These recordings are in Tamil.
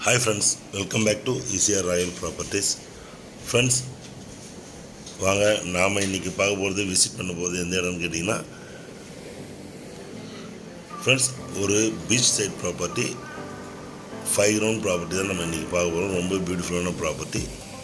hi friends welcome back to ECR royal properties friends வாங்க நாம் இன்றைக்கி பார்க்க போகிறது விசிட் பண்ண போகிறது எந்த இடம்னு கேட்டிங்கன்னா ஃப்ரெண்ட்ஸ் ஒரு beach side property five ground property தான் நம்ம இன்றைக்கி பார்க்க போகிறோம் ரொம்ப பியூட்டிஃபுல்லான ப்ராப்பர்ட்டி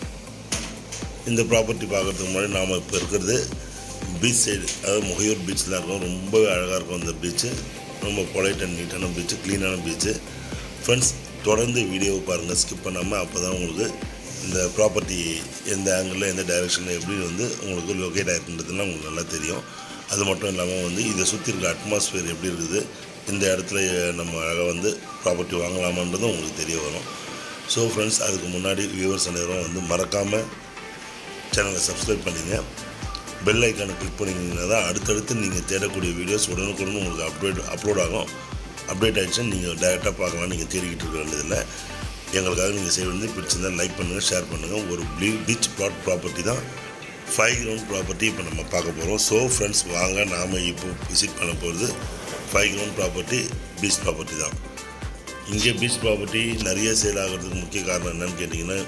இந்த ப்ராப்பர்ட்டி பார்க்குறதுக்கு முன்னாடி நாம் இப்போ இருக்கிறது பீச் சைடு அதாவது முகையூர் பீச்சில் இருக்கோம் ரொம்ப அழகாக இருக்கும் இந்த பீச்சு ரொம்ப பொலைட் அண்ட் நீட்டான பீச்சு க்ளீனான பீச்சு ஃப்ரெண்ட்ஸ் தொடர்ந்து வீடியோவை பாருங்கள் ஸ்கிப் பண்ணாமல் அப்போ தான் உங்களுக்கு இந்த ப்ராப்பர்ட்டி எந்த ஆங்கிளில் எந்த டைரெக்ஷனில் எப்படி வந்து உங்களுக்கு லொக்கேட் ஆகிருக்குன்றதுலாம் உங்களுக்கு நல்லா தெரியும் அது மட்டும் இல்லாமல் வந்து இதை சுற்றி இருக்க அட்மாஸ்பியர் எப்படி இருக்குது இந்த இடத்துல நம்ம அழகாக வந்து ப்ராப்பர்ட்டி வாங்கலாமான்றதும் உங்களுக்கு தெரிய வரும் ஸோ ஃப்ரெண்ட்ஸ் அதுக்கு முன்னாடி வியூவர்ஸ் அனைவரும் வந்து மறக்காமல் சேனலை சப்ஸ்கிரைப் பண்ணிங்க பெல் ஐக்கானை கிளிக் பண்ணிங்கன்னா தான் அடுத்தடுத்து நீங்கள் தேடக்கூடிய வீடியோஸ் உடனுக்குடன் உங்களுக்கு அப்டேட் அப்லோட் ஆகும் அப்டேட் ஆகிடுச்சுன்னு நீங்கள் டேரெக்டாக பார்க்கலாம் நீங்கள் தேடிக்கிட்டு இருக்க வேண்டியதில்லை எங்களுக்காக நீங்கள் செய்ய வேண்டியது பிடிச்சிருந்தால் லைக் பண்ணுங்கள் ஷேர் பண்ணுங்கள் ஒரு ப்ளீ பீச் பிளாட் ப்ராப்பர்ட்டி தான் ஃபைவ் கிரவுண்ட் ப்ராப்பர்ட்டி இப்போ நம்ம பார்க்க போகிறோம் ஸோ ஃப்ரெண்ட்ஸ் வாங்க நாம் இப்போ விசிட் பண்ண போகிறது five ground property beach property தான் இங்கே பீச் ப்ராப்பர்ட்டி நிறைய சேல் ஆகிறதுக்கு முக்கிய காரணம் என்னன்னு கேட்டிங்கன்னா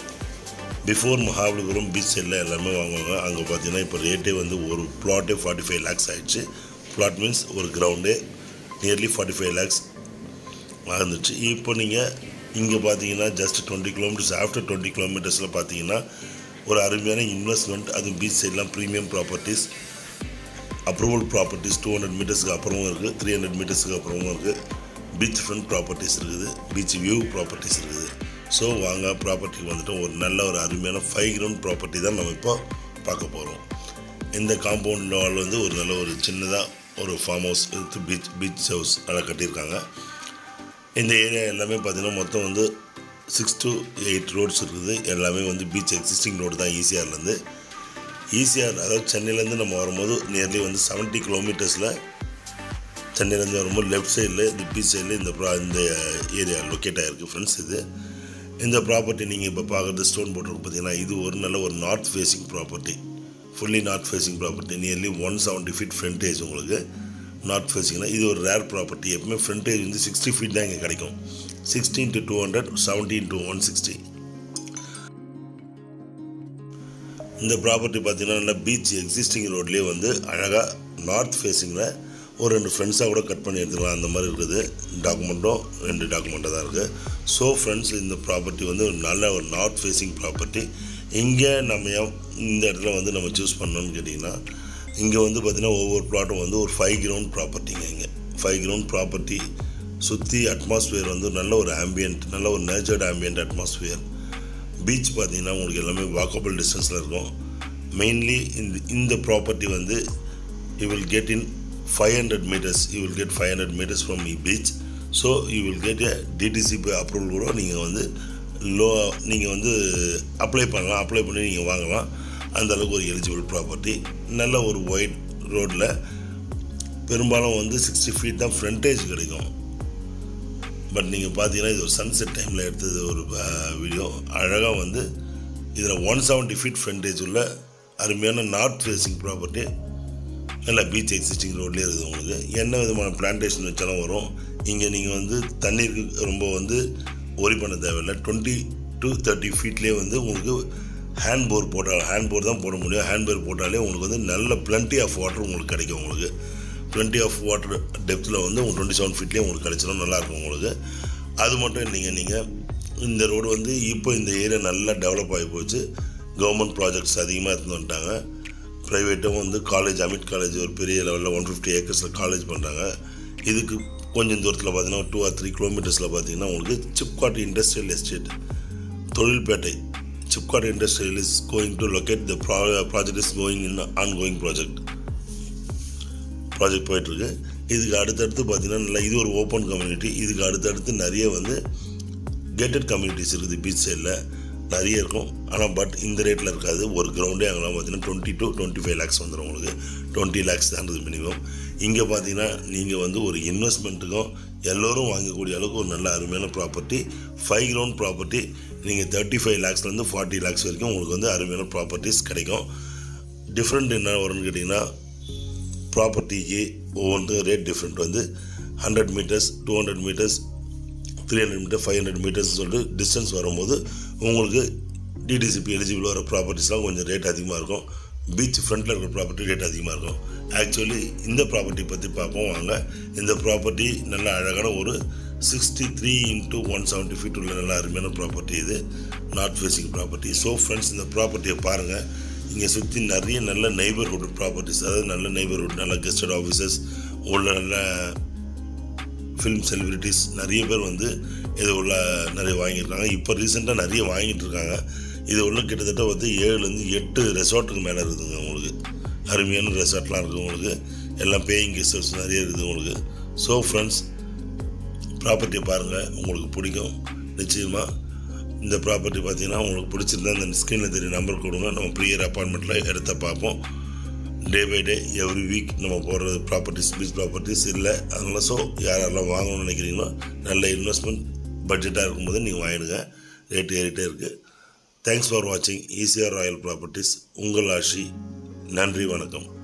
பிஃபோர் மகாபலிபுரம் பீச் சைடில் எல்லாமே வாங்குவாங்க அங்கே பார்த்தீங்கன்னா இப்போ ரேட்டே வந்து ஒரு ப்ளாட்டே ஃபார்ட்டி ஃபைவ் லேக்ஸ் ஆகிடுச்சு ப்ளாட் மீன்ஸ் ஒரு கிரவுண்டே நியர்லி ஃபார்ட்டி ஃபைவ் லேக்ஸ் வந்துச்சு இப்போ நீங்கள் இங்கே பார்த்தீங்கன்னா just twenty kilometres after twenty கிலோமீட்டர்ஸில் பார்த்தீங்கன்னா ஒரு அருமையான இன்வெஸ்ட்மெண்ட் அதுவும் பீச் சைட்லாம் premium properties approval properties two hundred மீட்டர்ஸ்க்கு அப்புறமும் இருக்குது த்ரீ ஹண்ட்ரட் மீட்டர்ஸ்க்கு அப்புறமும் இருக்குது பீச் ஃப்ரண்ட் ப்ராப்பர்ட்டிஸ் இருக்குது பீச் வியூ ப்ராப்பர்ட்டிஸ் இருக்குது ஸோ வாங்க ப்ராப்பர்ட்டிக்கு வந்துட்டு ஒரு நல்ல ஒரு அருமையான ஃபைவ் கிரவுண்ட் ப்ராப்பர்ட்டி தான் நம்ம இப்போ பார்க்க போகிறோம் இந்த காம்பவுண்ட் வால் வந்து ஒரு நல்ல ஒரு சின்னதாக ஒரு farm house with beach beach house நல்லா கட்டியிருக்காங்க இந்த ஏரியா எல்லாமே பார்த்திங்கன்னா மொத்தம் வந்து சிக்ஸ் டு எயிட் ரோட்ஸ் இருக்குது எல்லாமே வந்து பீச் எக்ஸிஸ்டிங் ரோடு தான் ஈசிஆர்லேருந்து ஈசிஆர் அதாவது சென்னையிலேருந்து நம்ம வரும்போது நியர்லி வந்து செவன்ட்டி கிலோமீட்டர்ஸில் சென்னையிலேருந்து வரும்போது லெஃப்ட் சைடில் இந்த பீச் சைடில் இந்த ப்ரா இந்த ஏரியா லொக்கேட் ஆகிருக்கு ஃப்ரெண்ட்ஸ் இது இந்த ப்ராப்பர்ட்டி நீங்கள் இப்போ பார்க்குறது ஸ்டோன் போட்டிருக்கு பார்த்தீங்கன்னா இது ஒரு நல்ல ஒரு north facing property fully north facing property nearly one seventy feet frontage உங்களுக்கு நார்த் ஃபேஸிங்னா இது ஒரு ரேர் ப்ராப்பர்ட்டி எப்பவுமே ஃப்ரண்டேஜ் வந்து சிக்ஸ்டி ஃபீட் தான் இங்கே கிடைக்கும் sixteen to two hundred seventeen to one sixty இந்த ப்ராப்பர்ட்டி பார்த்தீங்கன்னா நல்லா பீச் எக்ஸிஸ்டிங் ரோட்லேயே வந்து அழகாக நார்த் ஃபேஸிங்கில் ஒரு ரெண்டு ஃப்ரெண்ட்ஸாக கூட கட் பண்ணி எடுத்துக்கலாம் அந்த மாதிரி இருக்குது டாக்குமெண்ட்டும் ரெண்டு டாக்குமெண்ட்டாக தான் இருக்குது ஸோ ஃப்ரெண்ட்ஸ் இந்த ப்ராப்பர்ட்டி வந்து ஒரு நல்ல ஒரு நார்த் ஃபேஸிங் ப்ராப்பர்ட்டி இங்கே நம்ம ஏன் இந்த இடத்துல வந்து நம்ம சூஸ் பண்ணோன்னு கேட்டிங்கன்னா இங்கே வந்து பார்த்திங்கன்னா ஒவ்வொரு ப்ளாட்டும் வந்து ஒரு ஃபைவ் கிரவுண்ட் ப்ராப்பர்ட்டிங்க இங்கே ஃபைவ் கிரவுண்ட் ப்ராப்பர்ட்டி சுற்றி அட்மாஸ்பியர் வந்து நல்ல ஒரு ஆம்பியன்ட் நல்ல ஒரு நேச்சர்ட் ஆம்பியன்ட் அட்மாஸ்பியர் பீச் பார்த்தீங்கன்னா உங்களுக்கு எல்லாமே வாக்கபிள் டிஸ்டன்ஸில் இருக்கும் மெயின்லி இந்த இந்த ப்ராப்பர்ட்டி வந்து you will get in five hundred metres you will get five hundred metres from the beach so you will get a DTCP approval கூட நீங்கள் வந்து லோ நீங்கள் வந்து அப்ளை பண்ணலாம் அப்ளை பண்ணி நீங்கள் வாங்கலாம் அந்த அளவுக்கு ஒரு எலிஜிபிள் ப்ராப்பர்ட்டி நல்ல ஒரு ஒயிட் ரோட்டில் பெரும்பாலும் வந்து சிக்ஸ்டி ஃபீட் தான் ஃப்ரண்டேஜ் கிடைக்கும் பட் நீங்கள் பார்த்தீங்கன்னா இது ஒரு சன்செட் டைமில் எடுத்தது ஒரு வீடியோ அழகாக வந்து இதில் ஒன் செவன்ட்டி ஃபீட் ஃப்ரண்டேஜ் உள்ள அருமையான நார்த் ஃபேஸிங் ப்ராப்பர்ட்டி நல்லா பீச் எக்ஸிஸ்டிங் ரோட்லேயே இருக்குது உங்களுக்கு என்ன விதமான பிளான்டேஷன் வச்சாலும் வரும் இங்கே நீங்கள் வந்து தண்ணீருக்கு ரொம்ப வந்து ஒரி பண்ண தேவையில்லை டுவெண்ட்டி டு தேர்ட்டி ஃபீட்லேயே வந்து உங்களுக்கு ஹேண்ட் போர் போட்டால் ஹேண்ட் போர் தான் போட முடியும் ஹேண்ட் போர் போட்டாலே உங்களுக்கு வந்து நல்ல பிளண்ட்டி ஆஃப் வாட்டர் உங்களுக்கு கிடைக்கும் உங்களுக்கு டுவெண்ட்டி ஆஃப் வாட்டர் டெப்த்தில் வந்து உங்களுக்கு டுவெண்ட்டி செவன் ஃபீட்லேயே உங்களுக்கு கிடைச்சிடும் நல்லாயிருக்கும் உங்களுக்கு அது மட்டும் இல்லைங்க நீங்கள் இந்த ரோடு வந்து இப்போ இந்த ஏரியா நல்லா டெவலப் ஆகி போச்சு கவர்மெண்ட் ப்ராஜெக்ட்ஸ் அதிகமாக எடுத்துன்னு வந்துட்டாங்க ப்ரைவேட்டும் வந்து காலேஜ் அமிட் காலேஜ் ஒரு பெரிய லெவலில் ஒன் ஃபிஃப்டி ஏக்கர்ஸில் காலேஜ் பண்ணுறாங்க இதுக்கு கொஞ்சம் தூரத்தில் பார்த்தீங்கன்னா டூ ஆர் த்ரீ கிலோமீட்டர்ஸில் பார்த்தீங்கன்னா உங்களுக்கு சிப்காட் இண்டஸ்ட்ரியல் எஸ்டேட் தொழில்பேட்டை SIPCOT industrial is going to locate the pro project is going in ongoing project project போயிட்டுருக்கு இதுக்கு அடுத்தடுத்து பார்த்தீங்கன்னா நல்லா இது ஒரு ஓப்பன் கம்யூனிட்டி இதுக்கு அடுத்தடுத்து நிறைய வந்து கேட்டட் கம்யூனிட்டிஸ் இருக்குது பீச் சைடில் நிறைய இருக்கும் ஆனால் பட் இந்த ரேட்டில் இருக்காது ஒரு கிரவுண்டே அங்கெல்லாம் பார்த்தீங்கன்னா twenty to twenty five lakhs வந்துடும் உங்களுக்கு டுவெண்ட்டி லேக்ஸ் தான்றது மினிமம் இங்கே பார்த்தீங்கன்னா நீங்கள் வந்து ஒரு இன்வெஸ்ட்மெண்ட்டுக்கும் எல்லோரும் வாங்கக்கூடிய அளவுக்கு ஒரு நல்ல அருமையான ப்ராப்பர்ட்டி ஃபைவ் கிரவுண்ட் ப்ராப்பர்ட்டி நீங்கள் தேர்ட்டி ஃபைவ் லேக்ஸ்லேருந்து ஃபார்ட்டி லேக்ஸ் வரைக்கும் உங்களுக்கு வந்து அருமையான ப்ராப்பர்ட்டிஸ் கிடைக்கும் டிஃப்ரெண்ட் என்ன வரும்னு கேட்டிங்கன்னா ப்ராப்பர்ட்டிக்கு ஒவ்வொன்றும் ரேட் டிஃப்ரெண்ட் வந்து hundred metres two hundred metres three hundred metre five hundred metres சொல்லிட்டு டிஸ்டன்ஸ் வரும்போது உங்களுக்கு டிடிசிபி எலிஜிபிள் வர ப்ராப்பர்ட்டிஸ்லாம் கொஞ்சம் ரேட் அதிகமாக இருக்கும் பீச் ஃப்ரண்ட்டில் இருக்கிற ப்ராப்பர்ட்டி ரேட் அதிகமாக இருக்கும் ஆக்சுவலி இந்த ப்ராப்பர்ட்டி பற்றி பார்ப்போம் வாங்க இந்த ப்ராப்பர்ட்டி நல்ல அழகான ஒரு sixty three into one seventy feet உள்ள நல்ல அருமையான ப்ராப்பர்ட்டி இது north facing property so friends இந்த ப்ராப்பர்ட்டியை பாருங்கள் இங்கே சுற்றி நிறைய நல்ல நெய்பர்ஹுட் ப்ராப்பர்ட்டிஸ் அதாவது நல்ல நெய்பர்ஹுட் நல்ல கெஸ்டட் ஆஃபீஸர்ஸ் உள்ள நல்ல ஃபிலிம் செலிபிரிட்டிஸ் நிறைய பேர் வந்து இது உள்ள நிறைய வாங்கியிருக்காங்க இப்போ ரீசெண்டாக நிறைய வாங்கிட்டு இருக்காங்க இது உள்ள கிட்டத்தட்ட வந்து ஏழுலேருந்து எட்டு ரெசார்ட்டுக்கு மேலே இருக்குதுங்க உங்களுக்கு அருமையான ரெசார்ட்லாம் இருக்குது உங்களுக்கு எல்லாம் பேயிங் கெஸ்ட் ஹவுஸ் நிறைய இருக்குது உங்களுக்கு ஸோ ஃப்ரெண்ட்ஸ் ப்ராப்பர்ட்டியை பாருங்கள் உங்களுக்கு பிடிக்கும் நிச்சயமாக இந்த ப்ராப்பர்ட்டி பார்த்தீங்கன்னா உங்களுக்கு பிடிச்சிருந்தா இந்த ஸ்க்ரீனில் தெரிய நம்பர் கொடுங்க நம்ம ப்ரியர் அப்பார்ட்மெண்ட்டில் எடுத்த பார்ப்போம் day by day every week நம்ம போடுறது ப்ராப்பர்ட்டிஸ் பீச் ப்ராப்பர்ட்டிஸ் இல்லை அதனால ஸோ யாரெல்லாம் வாங்கணும்னு நினைக்கிறீங்களோ நல்ல இன்வெஸ்ட்மெண்ட் பட்ஜெட்டாக இருக்கும்போது நீங்கள் வாங்கிடுங்க ரேட் ஏறிட்டே இருக்குது தேங்க்ஸ் ஃபார் வாட்சிங் ஈசிஆர் ராயல் ப்ராப்பர்ட்டிஸ் உங்கள் ஆஷி நன்றி வணக்கம்